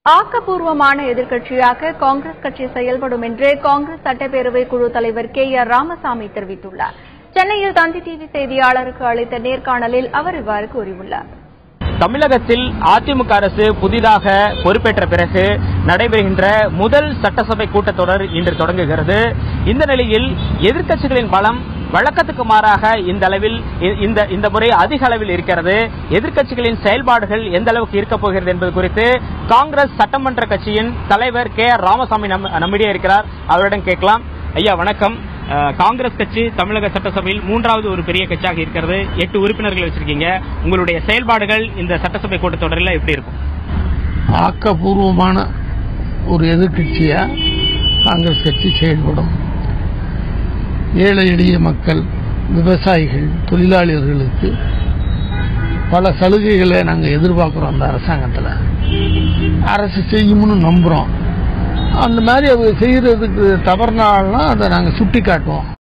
ஆக்கப்பூர்வமான எதிர்க்கட்சியாக காங்கிரஸ் கட்சி செயல்படும் என்று காங்கிரஸ் சட்டப்பேரவை குழு தலைவர் கே ஆர் ராமசாமி தெரிவித்துள்ளார் சென்னையில் தந்தி டிவி செய்தியாளருக்கு அளித்த நேர்காணலில் அவர் இவ்வாறு கூறியுள்ளார் தமிழகத்தில் அதிமுக அரசு புதிதாக பொறுப்பேற்ற பிறகு நடைபெறுகின்ற முதல் சட்டசபை கூட்டத்தொடர் இன்று தொடங்குகிறது இந்த நிலையில் எதிர்க்கட்சிகளின் பலம் வழக்கத்துக்கு மாறாக இந்த அளவில் இ- இந்த இந்த முறை அதிக அளவில் இருக்கிறது எதிர்க்கட்சிகளின் செயல்பாடுகள் எந்த அளவுக்கு இருக்கப் போகிறது என்பது குறித்து காங்கிரஸ் சட்டமன்ற கட்சியின் தலைவர் கே ஆர் ராமசாமி நம்- நம்மிடையே இருக்கிறார் அவரிடம் கேட்கலாம் ஐயா வணக்கம் அஹ், காங்கிரஸ் கட்சி தமிழக சட்டசபையில் மூன்றாவது ஒரு பெரிய கட்சியாக இருக்கிறது எட்டு உறுப்பினர்கள் வச்சிருக்கீங்க உங்களுடைய செயல்பாடுகள் இந்த சட்டசபை கூட்டத்தொடரில் எப்படி இருக்கும் ஆக்கப்பூர்வமான ஒரு எதிர்க்கட்சியா காங்கிரஸ் கட்சி செயல்படும் ஏழை எளிய மக்கள் விவசாயிகள் தொழிலாளர்களுக்கு பல சலுகைகளை நாங்கள் எதிர்பார்க்குறோம் அந்த அரசாங்கத்தில் அரசு செய்யும்னு நம்புகிறோம் அந்த மாதிரி அவங்க செய்யறதுக்கு தவறுனால்னா அதை நாங்கள் சுட்டி காட்டுவோம்